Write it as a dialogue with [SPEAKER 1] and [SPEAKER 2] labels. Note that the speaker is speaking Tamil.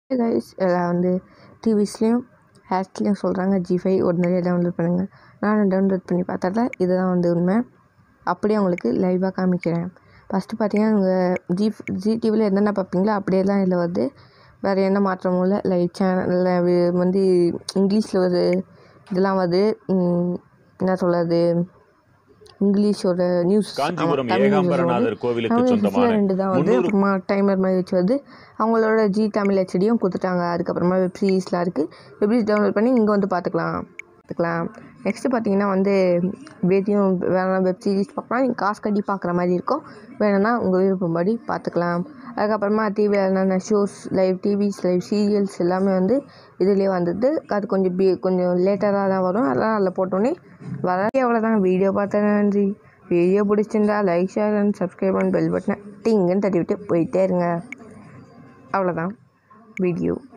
[SPEAKER 1] கைஸ் எல்லாம் வந்து டிவிஸ்லேயும் ஹேட்ஸ்லேயும் சொல்கிறாங்க ஜி ஃபைவ் உடனடியாக டவுன்லோட் பண்ணுங்கள் நானும் டவுன்லோட் பண்ணி பார்த்ததில்ல இதுதான் வந்து உண்மை அப்படியே உங்களுக்கு லைவாக காமிக்கிறேன் ஃபஸ்ட்டு பார்த்தீங்கன்னா உங்கள் ஜி ஜி டிவியில் என்னென்ன பார்ப்பீங்களோ அப்படியே தான் இதில் வருது வேறு எந்த மாற்றமும் இல்லை லைவ் சேனலில் வந்து இங்கிலீஷில் ஒரு இதெல்லாம் வருது ம், என்ன சொல்கிறது இங்கிலீஷோட நியூஸ்
[SPEAKER 2] காஞ்சிபுரம் ஏகாம்பரநாதர் கோவிலுக்கு சொந்தமான
[SPEAKER 1] ரெண்டு தான் வந்து
[SPEAKER 2] முன்னூறு
[SPEAKER 1] அப்புறமா டைமர் மாதிரி வச்சு வருது அவங்களோட ஜி தமிழ் ஹெச்டியும் கொடுத்துட்டாங்க அதுக்கப்புறமா வெப் சீரிஸ்லாம் இருக்குது வெப் சீரிஸ் டவுன்லோட் பண்ணி இங்கே வந்து பார்த்துக்கலாம் பார்த்துக்கலாம் நெக்ஸ்ட்டு பார்த்தீங்கன்னா வந்து வேதியும் வேணா வெப் சீரிஸ் பார்க்கலாம் நீங்கள் காசு கட்டி பார்க்குற மாதிரி இருக்கும் வேணும்னா உங்கள் விருப்பப்படி பார்த்துக்கலாம் அதுக்கப்புறமா டிவியில் என்னென்ன shows live TVs live serials எல்லாமே வந்து இதுலேயே வந்துடுது அது கொஞ்சம் பி கொஞ்சம் லேட்டராக தான் வரும் அதெல்லாம் அதில் போட்டோன்னே வர அவ்வளோதான் வீடியோ பார்த்தேன் நன்றி வீடியோ பிடிச்சிருந்தா like share and subscribe and bell பட்டனை டிங்குன்னு தட்டி விட்டு போயிட்டே இருங்க அவ்வளோதான் வீடியோ